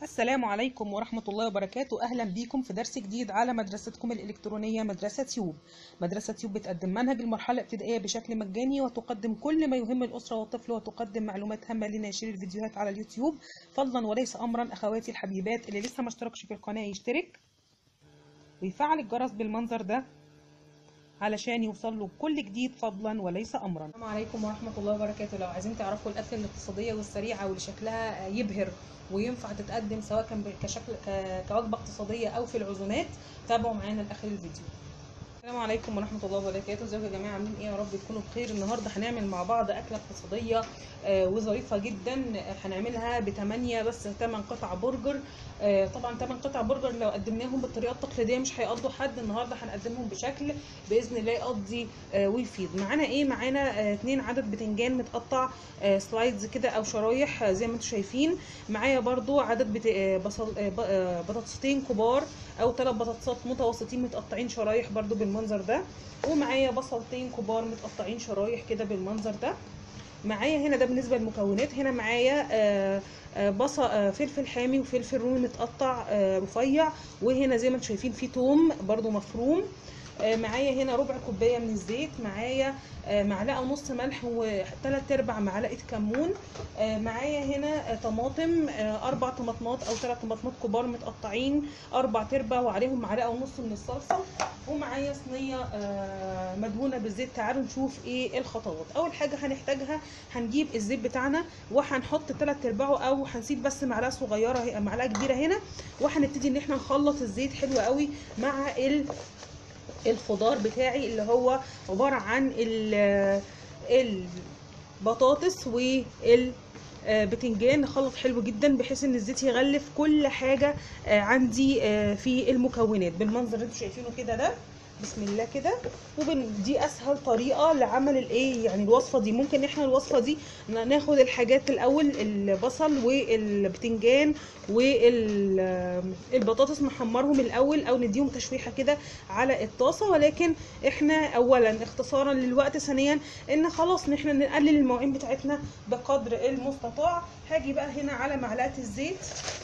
السلام عليكم ورحمة الله وبركاته أهلا بيكم في درس جديد على مدرستكم الإلكترونية مدرسة تيوب مدرسة تيوب بتقدم منهج المرحلة الابتدائية بشكل مجاني وتقدم كل ما يهم الأسرة والطفل وتقدم معلومات هامة لناشري الفيديوهات على اليوتيوب فضلا وليس أمرا أخواتي الحبيبات اللي لسه ما اشتركش في القناة يشترك ويفعل الجرس بالمنظر ده علشان يوصل له كل جديد فضلا وليس امرا السلام عليكم ورحمة الله وبركاته لو عايزين تعرفوا الأكل الاقتصادية والسريعة واللي شكلها يبهر وينفع تتقدم سواء كان كشكل ك- كوجبة اقتصادية أو في العزومات تابعوا معانا لآخر الفيديو السلام عليكم ورحمة الله وبركاته ازيكم يا جماعة عاملين ايه يا رب تكونوا بخير النهاردة هنعمل مع بعض أكلة اقتصادية آه، وظريفة جدا آه، هنعملها بتمانية بس تمن قطع برجر آه، طبعا تمن قطع برجر لو قدمناهم بالطريقة التقليدية مش هيقضوا حد النهاردة هنقدمهم بشكل بإذن الله يقضي آه، ويفيد معانا ايه معانا آه، اتنين عدد بتنجان متقطع آه، سلايدز كده او شرايح آه، زي ما انتم شايفين معايا برضو عدد بت... آه، بصل آه، ب- آه، بطاطستين كبار او ثلاث بطاطسات متوسطين متقطعين شرايح برضو بالمنظر ده ومعايا بصلتين كبار متقطعين شرايح كده بالمنظر ده معايا هنا ده بالنسبه للمكونات هنا معايا آه، آه، بصل آه، فلفل حامي وفلفل رومي متقطع آه، رفيع وهنا زي ما انتم شايفين في توم برضو مفروم آه، معايا هنا ربع كوبايه من الزيت معايا آه، معلقه ونص ملح وثلاث ارباع معلقه كمون آه، معايا هنا آه، طماطم آه، اربع طماطمات او ثلاث طماطمات كبار متقطعين اربع تربع وعليهم معلقه ونص من الصلصه ومعايا صينيه آه، مدهونه بالزيت تعالوا نشوف ايه الخطوات اول حاجه هنحتاجها هنجيب الزيت بتاعنا وهنحط ثلاث ارباعه او هنسيب بس معلقه صغيره معلقه كبيره هنا وهنبتدي ان احنا نخلط الزيت حلو قوي مع ال الخضار بتاعي اللي هو عبارة عن ال- البطاطس وال آه، بتنجان نخلط حلو جدا بحيث ان الزيت يغلف كل حاجة آه، عندي آه، في المكونات بالمنظر اللي انتوا شايفينه كده ده بسم الله كده ودي اسهل طريقه لعمل الايه يعني الوصفه دي ممكن احنا الوصفه دي ن- ناخد الحاجات الاول البصل والبتنجان والبطاطس نحمرهم الاول او نديهم تشويحه كده على الطاسه ولكن احنا اولا اختصارا للوقت ثانيا ان خلاص ان احنا نقلل المواعين بتاعتنا بقدر المستطاع هاجي بقى هنا على معلقه الزيت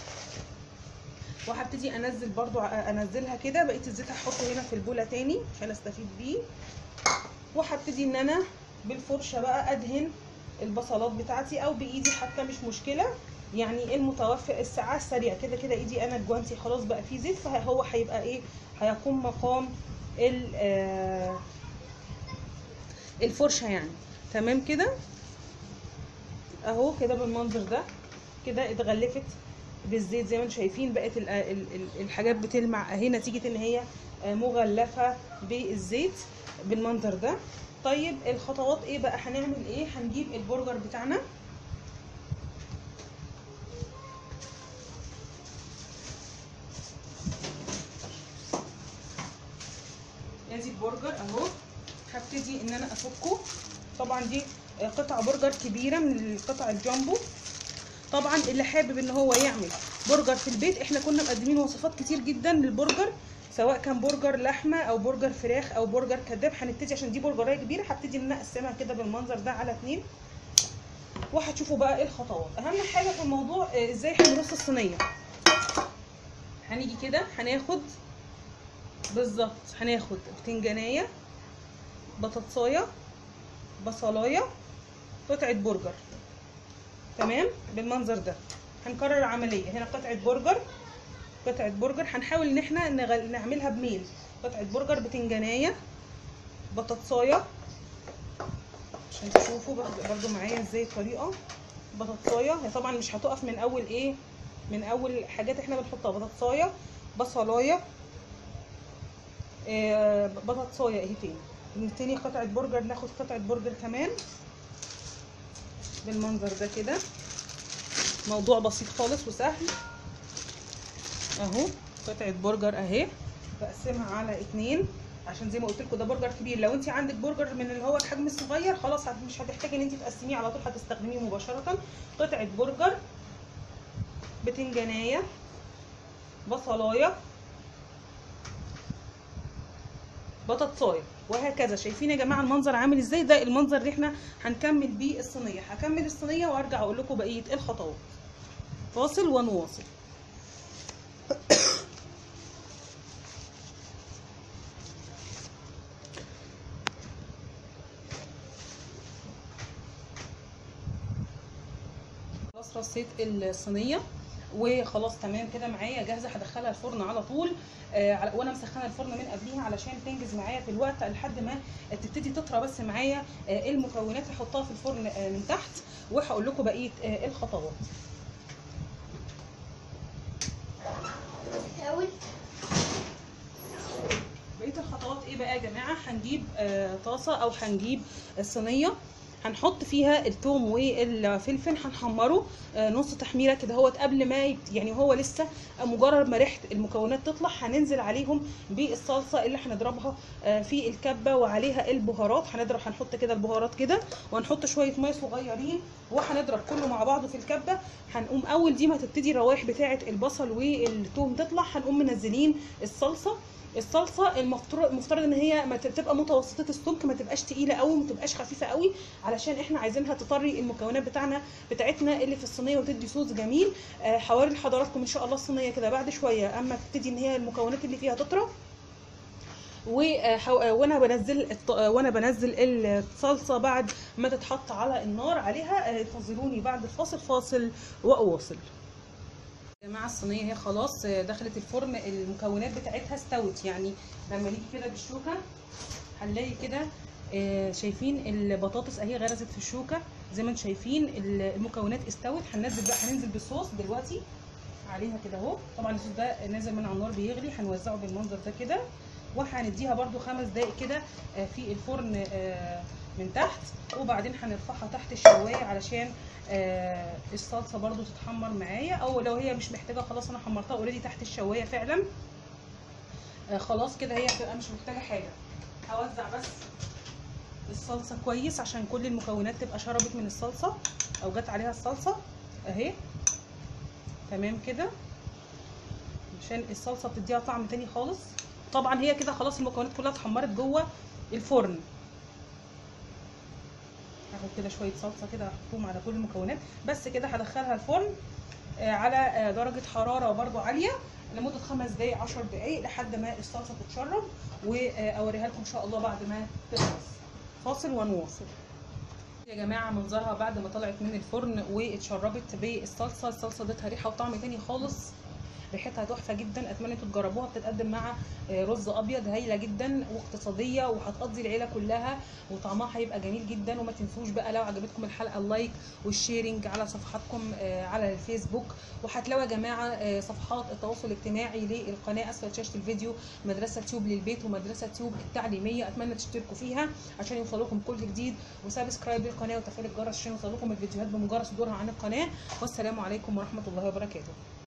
وهبتدي انزل برضو ع- انزلها كده بقيه الزيت هحطه هنا في البوله تاني عشان استفيد بيه وهبتدي ان انا بالفرشه بقى ادهن البصلات بتاعتي او بايدي حتى مش مشكله يعني المتوفر الساعه السريع كده كده ايدي انا جوانتي خلاص بقى فيه زيت فهو هيبقى ايه هيقوم مقام ال- آه، الفرشه يعني تمام كده اهو كده بالمنظر ده كده اتغلفت بالزيت زي ما انتم شايفين بقت ال- ال- ال- الحاجات بتلمع اهي نتيجه ان هي آه، مغلفه بالزيت بالمنظر ده طيب الخطوات ايه بقى هنعمل ايه هنجيب البرجر بتاعنا ادي البرجر اهو هبتدي ان انا افكه طبعا دي آه، قطع برجر كبيره من القطع الجامبو طبعا اللي حابب ان هو يعمل برجر في البيت احنا كنا مقدمين وصفات كتير جدا للبرجر سواء كان برجر لحمه او برجر فراخ او برجر كداب هنبتدي عشان دي برجرايه كبيره هبتدي ان انا اقسمها كده بالمنظر ده على اتنين وهتشوفوا بقى ايه الخطوات اهم حاجه في الموضوع آه، ازاي هنرص الصينيه هنيجي كده هناخد بالظبط هناخد بتنجانيه بطاطسايه بصلايه قطعه برجر تمام بالمنظر ده هنكرر العمليه هنا قطعه برجر قطعه برجر هنحاول ان احنا نغل... نعملها بميل قطعه برجر بتنجانيه بطاطسايه عشان تشوفوا برضو- برضو معايا ازاي الطريقه بطاطسايه هي طبعا مش هتقف من اول ايه من اول حاجات احنا بنحطها بطاطسايه بصلايه آه، بطاطسايه اهي تاني من تاني قطعه برجر ناخد قطعه برجر كمان بالمنظر ده كده موضوع بسيط خالص وسهل اهو قطعه برجر اهي بقسمها على اتنين عشان زي ما قلت لكم ده برجر كبير لو انت عندك برجر من اللي هو الحجم الصغير خلاص هت- مش هتحتاجي ان انت تقسميه على طول هتستخدميه مباشره قطعه برجر بتنجانيه بصلايه بطاطسايه وهكذا شايفين يا جماعه المنظر عامل ازاي ده المنظر اللي احنا هنكمل بيه الصينيه هكمل الصينيه وارجع اقول لكم بقيه الخطوات فاصل ونواصل خلاص رصيت الصينيه وخلاص تمام كده معايا جاهزه هدخلها الفرن على طول آه على- وانا مسخنه الفرن من قبليها علشان تنجز معايا في الوقت لحد ما تبتدي تطرى بس معايا آه المكونات هحطها في الفرن آه من تحت وهقول لكم بقيه آه الخطوات الاول بقيه الخطوات ايه بقى يا جماعه هنجيب آه طاسه او هنجيب الصينيه هنحط فيها الثوم والفلفل هنحمره آه نص تحميره كده هوت قبل ما يبت- يعني هو لسه مجرد ما ريحه المكونات تطلع هننزل عليهم بالصلصه اللي هنضربها آه في الكبه وعليها البهارات هنضرب هنحط كده البهارات كده وهنحط شويه ميه صغيرين وهنضرب كله مع بعضه في الكبه هنقوم اول دي ما تبتدي الروايح بتاعه البصل والثوم تطلع هنقوم منزلين الصلصه الصلصه المفترض المفترض ان هي ما تبقى متوسطه السمك ما تبقاش تقيله قوي ما تبقاش خفيفه قوي علشان احنا عايزينها تطري المكونات بتاعنا بتاعتنا اللي في الصينيه وتدي صوص جميل آه، هوري لحضراتكم ان شاء الله الصينيه كده بعد شويه اما تبتدي ان هي المكونات اللي فيها تطرى وحو- وانا بنزل الط- وانا بنزل الصلصه بعد ما تتحط على النار عليها آه، انتظروني بعد الفاصل فاصل واواصل يا جماعه الصينيه هي خلاص آه، دخلت الفرن المكونات بتاعتها استوت يعني لما نيجي كده بالشوكه هنلاقي كده آه، شايفين البطاطس اهي غرزت في الشوكه زي ما انتم شايفين ال- المكونات استوت هننزل بقى هننزل بالصوص دلوقتي عليها كده اهو طبعا الصوص ده نازل من على النار بيغلي هنوزعه بالمنظر ده كده وهنديها برده خمس دقايق كده آه، في الفرن آه، من تحت وبعدين هنرفعها تحت الشوايه علشان آه، الصلصه برده تتحمر معايا او لو هي مش محتاجه خلاص انا حمرتها اوريدي تحت الشوايه فعلا آه، خلاص كده هي هتبقى مش محتاجه حاجه هوزع بس الصلصه كويس عشان كل المكونات تبقى شربت من الصلصه او جت عليها الصلصه اهي تمام كده عشان الصلصه بتديها طعم تاني خالص طبعا هي كده خلاص المكونات كلها اتحمرت جوه الفرن هاخد كده شويه صلصه كده احطهم على كل المكونات بس كده هدخلها الفرن آه، على آه، درجه حراره برضو عاليه لمده خمس دقايق عشر دقايق لحد ما الصلصه تتشرب واوريها لكم ان شاء الله بعد ما تخلص فاصل ونواصل يا جماعه منظرها بعد ما طلعت من الفرن واتشربت بالصلصه الصلصه ادتها ريحه وطعم تاني خالص ريحتها تحفه جدا اتمنى انتوا تجربوها بتتقدم مع آه، رز ابيض هايله جدا واقتصاديه وهتقضي العيله كلها وطعمها هيبقى جميل جدا وما تنسوش بقى لو عجبتكم الحلقه اللايك والشيرنج على صفحاتكم آه، على الفيسبوك وهتلاقوا يا جماعه آه، صفحات التواصل الاجتماعي للقناه اسفل شاشه الفيديو مدرسه تيوب للبيت ومدرسه تيوب التعليميه اتمنى تشتركوا فيها عشان يوصلكم كل جديد وسبسكرايب للقناه وتفعيل الجرس عشان يوصلكم الفيديوهات بمجرد صدورها عن القناه والسلام عليكم ورحمه الله وبركاته